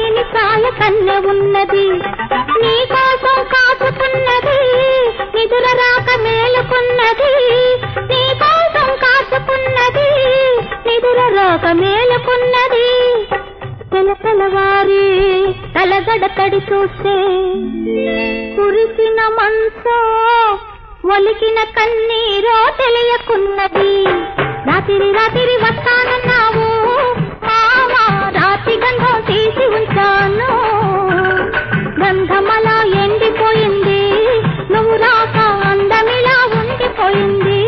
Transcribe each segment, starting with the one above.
లేని సాయ కన్నె ఉన్నది నీ కోసం కాచుకున్నది నిదుర రాక మేలుకున్నది నీ కోసం కాచుకున్నది నిదుర రాక మేలుకున్నది తెల తెలవారి తలగడ తడి చూస్తే కురిసిన మనసో ఒలికిన కన్నీరో తెలియకున్నది రాత్రి రాత్రి వస్తానన్నావు మావా రాత్రి గంధం తీసి ఉంచాను గంధమలా ఎండిపోయింది నువ్వు రాక అందమిలా ఉండిపోయింది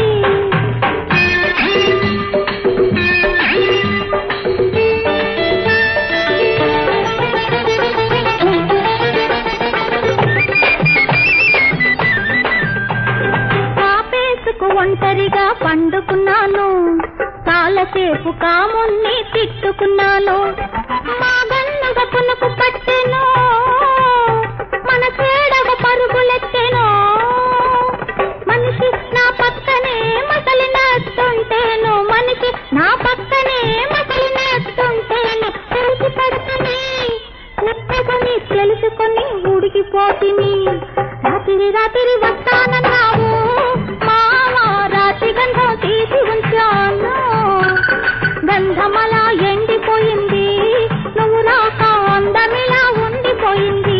కాపేసుకు ఒంటరిగా పండుకున్నాను చాలాసేపు కాముణ్ణి తిట్టుకున్నాను మా గన్నుగ పునుకు పట్టెను మన చేడగ పరుగులెత్తెను మనిషి నా పక్కనే మసలినట్టుంటేను మనిషి నా పక్కనే మసలినట్టుంటేను తెలిసి పడుతుంది మెత్తగని తెలుసుకొని ఉడికిపోతిని రాత్రి రాత్రి వస్తానన్నావు మావా రాత్రి గంధం తీసి ఉంచాను గంధమలా ఎండిపోయింది నువ్వు రాక అందమిలా ఉండిపోయింది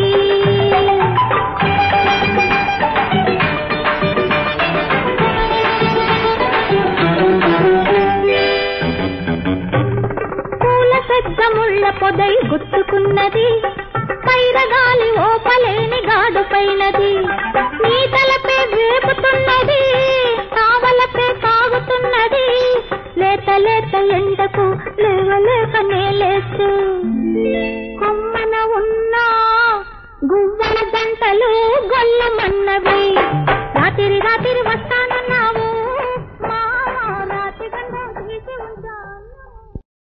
పూల శబ్దముళ్ళ పొదై గుచ్చుకున్నది పైరగాలి ఓపలేని గాడుపైనది నీ తలపే వేపుతున్నది కావలపే కాగుతున్నది లేత లేత ఎండకు లేవలేక నేలేస్తూ కొమ్మన ఉన్న గువ్వల గంటలు గొల్లమన్నవి